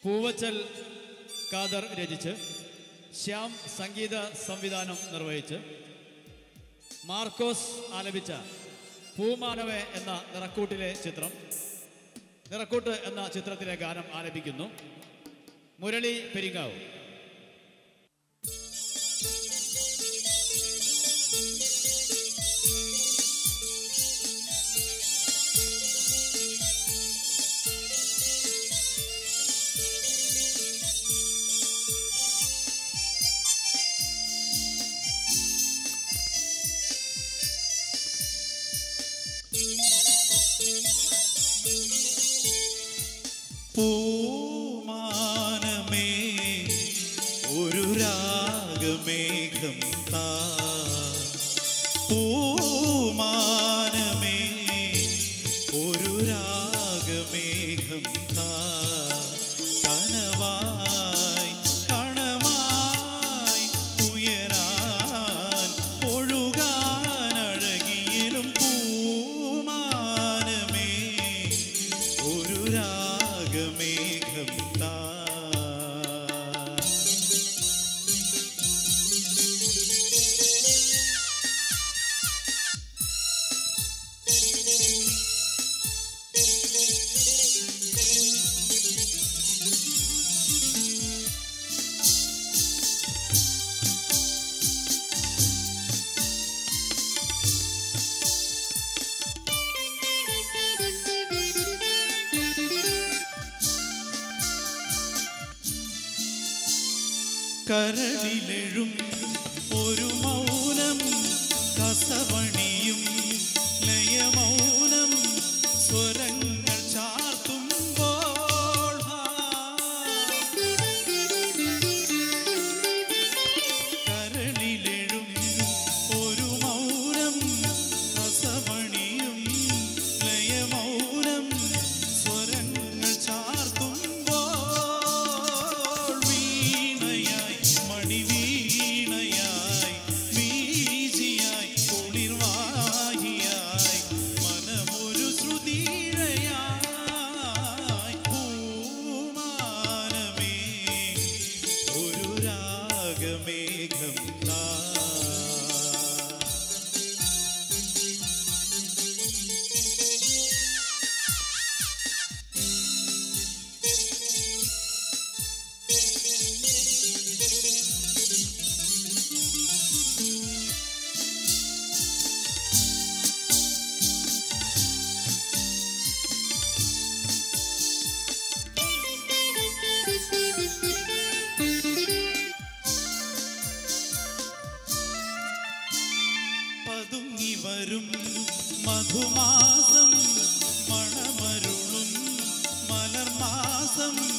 പൂവച്ചൽ ഖാദർ രചിച്ച് ശ്യാം സംഗീത സംവിധാനം നിർവഹിച്ച് മാർക്കോസ് ആലപിച്ച പൂമാനവെ എന്ന നിറക്കൂട്ടിലെ ചിത്രം നിറക്കൂട്ട് എന്ന ചിത്രത്തിലെ ഗാനം ആലപിക്കുന്നു മുരളി പെരിങ്ങാവ് പൂമാനമേ ഒരു രാഗമേഘം താ പൂമാനമേ ഒരു രാഗമേഘം താ കനവായി കണമായി ഉയരാൻ ഒഴുകാൻ അഴകിയിലും പൂമാനമേ ഒരു രാഗമേഘം താ കരളിലെഴും ഒരു മൗനം കസവണിയും ലയമൗനം സ്വരങ്ങൾ ചാർത്തുമ്പോൾ കരളിലെഴും ഒരു മൗനം കസവണിയും ലയമൗനം സ്വരങ്ങൾ ചാർത്തുമ്പോൾ വീണയായി മണിവീണയായി വീശിയായി കുളിർവാഹിയായി മനമൊരു ശ്രുതിഴയായി പൂമാനമേ ഒരു രാഗമേഘം താ പതുങ്ങി വരും മധുമാസം മണമരുളും മലർമാസം